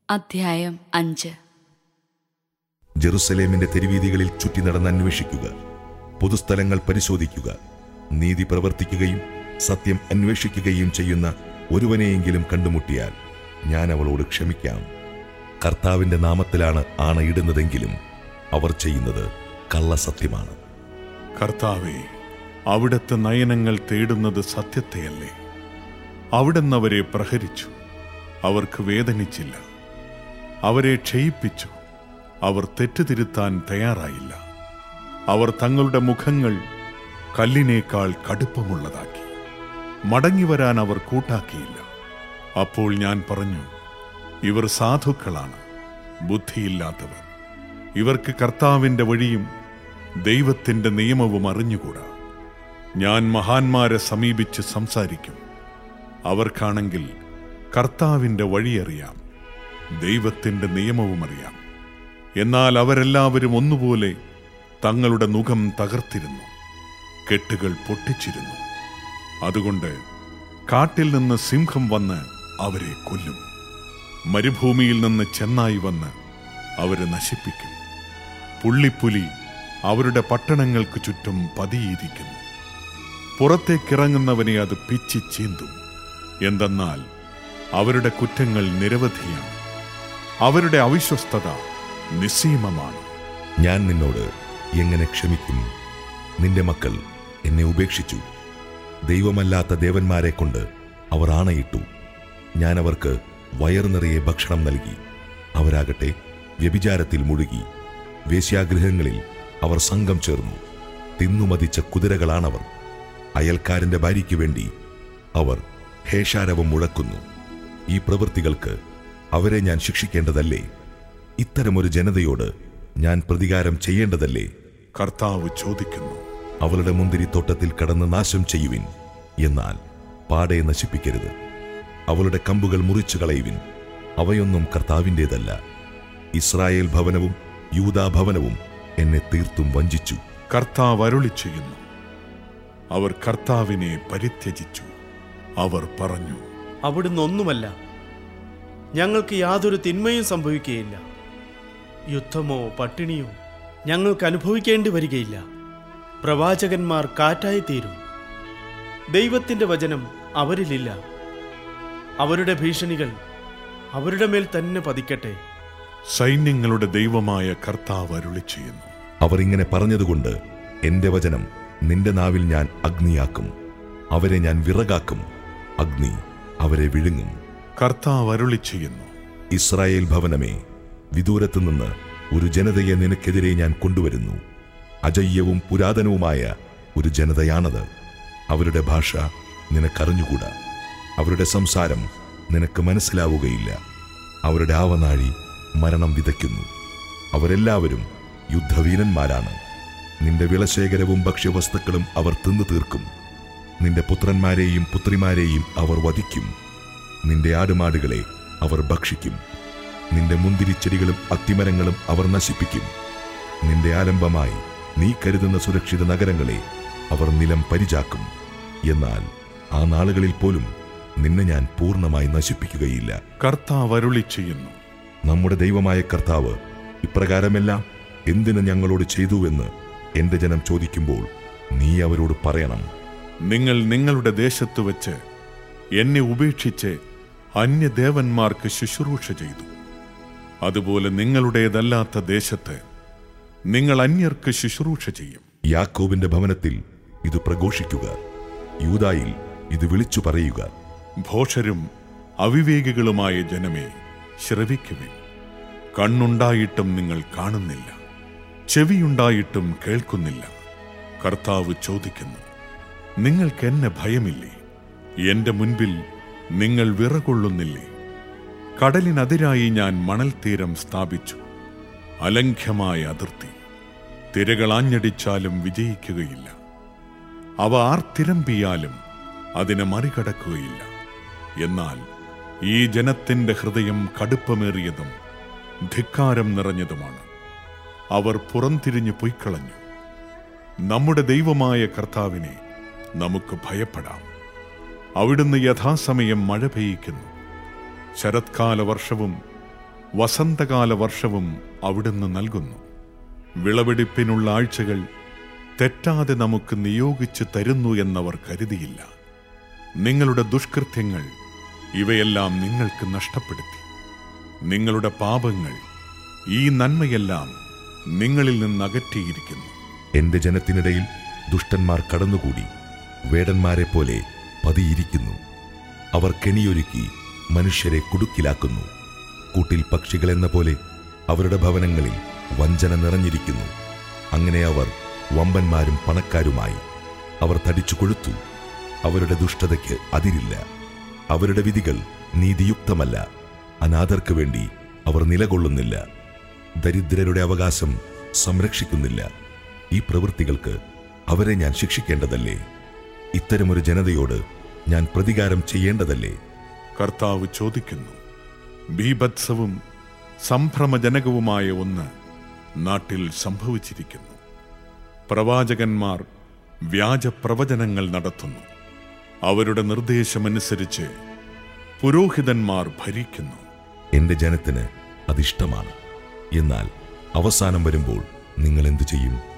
അധ്യായം അഞ്ച് ജെറുസലേമിന്റെ തെരുവീതികളിൽ ചുറ്റി നടന്ന് അന്വേഷിക്കുക പൊതുസ്ഥലങ്ങൾ പരിശോധിക്കുക നീതി പ്രവർത്തിക്കുകയും സത്യം അന്വേഷിക്കുകയും ചെയ്യുന്ന ഒരുവനെയെങ്കിലും കണ്ടുമുട്ടിയാൽ ഞാൻ അവളോട് ക്ഷമിക്കാം കർത്താവിന്റെ നാമത്തിലാണ് ആണയിടുന്നതെങ്കിലും അവർ ചെയ്യുന്നത് കള്ളസത്യമാണ് കർത്താവെ അവിടുത്തെ നയനങ്ങൾ തേടുന്നത് സത്യത്തെയല്ലേ അവിടുന്ന് അവരെ പ്രഹരിച്ചു അവർക്ക് വേദനിച്ചില്ല അവരെ ക്ഷയിപ്പിച്ചു അവർ തെറ്റുതിരുത്താൻ തയ്യാറായില്ല അവർ തങ്ങളുടെ മുഖങ്ങൾ കല്ലിനേക്കാൾ കടുപ്പമുള്ളതാക്കി മടങ്ങി വരാൻ അവർ കൂട്ടാക്കിയില്ല അപ്പോൾ ഞാൻ പറഞ്ഞു ഇവർ സാധുക്കളാണ് ബുദ്ധിയില്ലാത്തവർ ഇവർക്ക് കർത്താവിന്റെ വഴിയും ദൈവത്തിന്റെ നിയമവും അറിഞ്ഞുകൂടാ ഞാൻ മഹാന്മാരെ സമീപിച്ച് സംസാരിക്കും അവർക്കാണെങ്കിൽ കർത്താവിന്റെ വഴിയറിയാം ദൈവത്തിന്റെ നിയമവും അറിയാം എന്നാൽ അവരെല്ലാവരും ഒന്നുപോലെ തങ്ങളുടെ മുഖം തകർത്തിരുന്നു കെട്ടുകൾ പൊട്ടിച്ചിരുന്നു അതുകൊണ്ട് കാട്ടിൽ നിന്ന് സിംഹം വന്ന് അവരെ കൊല്ലും മരുഭൂമിയിൽ നിന്ന് ചെന്നായി വന്ന് അവരെ നശിപ്പിക്കും പുള്ളിപ്പുലി അവരുടെ പട്ടണങ്ങൾക്ക് ചുറ്റും പതിയിരിക്കുന്നു പുറത്തേക്കിറങ്ങുന്നവനെ അത് പിച്ചി ചീന്തും എന്തെന്നാൽ അവരുടെ കുറ്റങ്ങൾ നിരവധിയാണ് അവരുടെ അവിശ്വസ്തത നിസ്സീമമാണ് ഞാൻ നിന്നോട് എങ്ങനെ ക്ഷമിക്കും നിന്റെ മക്കൾ എന്നെ ഉപേക്ഷിച്ചു ദൈവമല്ലാത്ത ദേവന്മാരെ കൊണ്ട് അവർ ആണയിട്ടു ഞാൻ അവർക്ക് വയറു നിറയെ ഭക്ഷണം നൽകി അവരാകട്ടെ വ്യഭിചാരത്തിൽ മുഴുകി വേശ്യാഗൃഹങ്ങളിൽ അവർ സംഘം ചേർന്നു തിന്നുമതിച്ച കുതിരകളാണവർ അയൽക്കാരന്റെ ഭാര്യയ്ക്ക് വേണ്ടി അവർ ഹേഷാരവം മുഴക്കുന്നു ഈ പ്രവൃത്തികൾക്ക് അവരെ ഞാൻ ശിക്ഷിക്കേണ്ടതല്ലേ ഇത്തരമൊരു ജനതയോട് ഞാൻ പ്രതികാരം ചെയ്യേണ്ടതല്ലേ കർത്താവ് ചോദിക്കുന്നു അവളുടെ മുന്തിരിത്തോട്ടത്തിൽ കടന്ന് നാശം ചെയ്യുവിൻ എന്നാൽ പാടെ നശിപ്പിക്കരുത് അവളുടെ കമ്പുകൾ മുറിച്ചു കളയുവിൻ അവയൊന്നും കർത്താവിൻ്റെതല്ല ഇസ്രായേൽ ഭവനവും യൂദാ ഭവനവും എന്നെ തീർത്തും വഞ്ചിച്ചു കർത്താവ് അരുളി ചെയ്യുന്നു അവർ കർത്താവിനെ പരിത്യജിച്ചു അവർ പറഞ്ഞു അവിടുന്ന് ഒന്നുമല്ല ഞങ്ങൾക്ക് യാതൊരു തിന്മയും സംഭവിക്കുകയില്ല യുദ്ധമോ പട്ടിണിയോ ഞങ്ങൾക്ക് അനുഭവിക്കേണ്ടി വരികയില്ല പ്രവാചകന്മാർ കാറ്റായി തീരും ദൈവത്തിന്റെ വചനം അവരിലില്ല അവരുടെ ഭീഷണികൾ അവരുടെ മേൽ തന്നെ പതിക്കട്ടെ സൈന്യങ്ങളുടെ ദൈവമായ കർത്താവ് അരുളി ചെയ്യുന്നു അവർ ഇങ്ങനെ പറഞ്ഞതുകൊണ്ട് എന്റെ വചനം നിന്റെ നാവിൽ ഞാൻ അഗ്നിയാക്കും അവരെ ഞാൻ വിറകാക്കും അഗ്നി അവരെ വിഴുങ്ങും കർത്താവ് അരുളി ചെയ്യുന്നു ഇസ്രായേൽ ഭവനമേ വിദൂരത്തു നിന്ന് ഒരു ജനതയെ നിനക്കെതിരെ ഞാൻ കൊണ്ടുവരുന്നു അജയ്യവും പുരാതനവുമായ ഒരു ജനതയാണത് അവരുടെ ഭാഷ നിനക്കറിഞ്ഞുകൂടാ അവരുടെ സംസാരം നിനക്ക് മനസ്സിലാവുകയില്ല അവരുടെ ആവനാഴി മരണം വിതയ്ക്കുന്നു അവരെല്ലാവരും യുദ്ധവീരന്മാരാണ് നിന്റെ വിളശേഖരവും ഭക്ഷ്യവസ്തുക്കളും അവർ തിന്നു തീർക്കും നിന്റെ പുത്രന്മാരെയും പുത്രിമാരെയും അവർ വധിക്കും നിന്റെ ആടുമാടുകളെ അവർ ഭക്ഷിക്കും നിന്റെ മുന്തിരിച്ചെടികളും അത്തിമരങ്ങളും അവർ നശിപ്പിക്കും നിന്റെ ആലംബമായി നീ കരുതുന്ന സുരക്ഷിത നഗരങ്ങളെ അവർ നിലം പരിചാക്കും എന്നാൽ ആ നാളുകളിൽ പോലും നിന്നെ ഞാൻ പൂർണ്ണമായി നശിപ്പിക്കുകയില്ല കർത്താവ് അരുളി ചെയ്യുന്നു നമ്മുടെ ദൈവമായ കർത്താവ് ഇപ്രകാരമെല്ലാം എന്തിന് ഞങ്ങളോട് ചെയ്തുവെന്ന് എന്റെ ജനം ചോദിക്കുമ്പോൾ നീ അവരോട് പറയണം നിങ്ങൾ നിങ്ങളുടെ ദേശത്ത് വെച്ച് എന്നെ ഉപേക്ഷിച്ച് അന്യദേവന്മാർക്ക് ശുശ്രൂഷ ചെയ്തു അതുപോലെ നിങ്ങളുടേതല്ലാത്ത ദേശത്ത് നിങ്ങൾ അന്യർക്ക് ശുശ്രൂഷ ചെയ്യും യാക്കോബിന്റെ ഭവനത്തിൽ ഇത് പ്രഘോഷിക്കുക യൂതായിൽ ഇത് വിളിച്ചു പറയുക ഭോഷരും അവിവേകികളുമായ ജനമേ ശ്രവിക്കുവിൻ കണ്ണുണ്ടായിട്ടും നിങ്ങൾ കാണുന്നില്ല ചെവിയുണ്ടായിട്ടും കേൾക്കുന്നില്ല കർത്താവ് ചോദിക്കുന്നു നിങ്ങൾക്ക് എന്നെ ഭയമില്ലേ എന്റെ മുൻപിൽ നിങ്ങൾ വിറകൊള്ളുന്നില്ലേ കടലിനതിരായി ഞാൻ മണൽ തീരം സ്ഥാപിച്ചു അലംഘ്യമായ അതിർത്തി തിരകൾ ആഞ്ഞടിച്ചാലും വിജയിക്കുകയില്ല അവ ആർത്തിരമ്പിയാലും അതിനെ മറികടക്കുകയില്ല എന്നാൽ ഈ ജനത്തിന്റെ ഹൃദയം കടുപ്പമേറിയതും ധിക്കാരം നിറഞ്ഞതുമാണ് അവർ പുറംതിരിഞ്ഞു പൊയ്ക്കളഞ്ഞു നമ്മുടെ ദൈവമായ കർത്താവിനെ നമുക്ക് ഭയപ്പെടാം അവിടുന്ന് യഥാസമയം മഴ പെയ്യിക്കുന്നു ശരത്കാല വർഷവും വസന്തകാല വർഷവും അവിടുന്ന് നൽകുന്നു വിളവെടുപ്പിനുള്ള ആഴ്ചകൾ തെറ്റാതെ നമുക്ക് നിയോഗിച്ചു തരുന്നു എന്നവർ കരുതിയില്ല നിങ്ങളുടെ ദുഷ്കൃത്യങ്ങൾ ഇവയെല്ലാം നിങ്ങൾക്ക് നഷ്ടപ്പെടുത്തി നിങ്ങളുടെ പാപങ്ങൾ ഈ നന്മയെല്ലാം നിങ്ങളിൽ നിന്ന് അകറ്റിയിരിക്കുന്നു എന്റെ ജനത്തിനിടയിൽ ദുഷ്ടന്മാർ കടന്നുകൂടി വേടന്മാരെ പോലെ പതിയിരിക്കുന്നു അവർ കെണിയൊരുക്കി മനുഷ്യരെ കുടുക്കിലാക്കുന്നു കൂട്ടിൽ പക്ഷികളെന്ന പോലെ അവരുടെ ഭവനങ്ങളിൽ വഞ്ചന നിറഞ്ഞിരിക്കുന്നു അങ്ങനെ അവർ വമ്പന്മാരും പണക്കാരുമായി അവർ തടിച്ചു കൊഴുത്തു അവരുടെ ദുഷ്ടതയ്ക്ക് അതിരില്ല അവരുടെ വിധികൾ നീതിയുക്തമല്ല അനാഥർക്ക് വേണ്ടി അവർ നിലകൊള്ളുന്നില്ല ദരിദ്രരുടെ അവകാശം സംരക്ഷിക്കുന്നില്ല ഈ പ്രവൃത്തികൾക്ക് അവരെ ഞാൻ ശിക്ഷിക്കേണ്ടതല്ലേ ഇത്തരമൊരു ജനതയോട് ഞാൻ പ്രതികാരം ചെയ്യേണ്ടതല്ലേ കർത്താവ് ചോദിക്കുന്നു ബീഭത്സവും സംഭ്രമജനകവുമായ ഒന്ന് നാട്ടിൽ സംഭവിച്ചിരിക്കുന്നു പ്രവാചകന്മാർ വ്യാജ പ്രവചനങ്ങൾ നടത്തുന്നു അവരുടെ നിർദ്ദേശമനുസരിച്ച് പുരോഹിതന്മാർ ഭരിക്കുന്നു എന്റെ ജനത്തിന് അതിഷ്ടമാണ് എന്നാൽ അവസാനം വരുമ്പോൾ നിങ്ങൾ എന്തു ചെയ്യും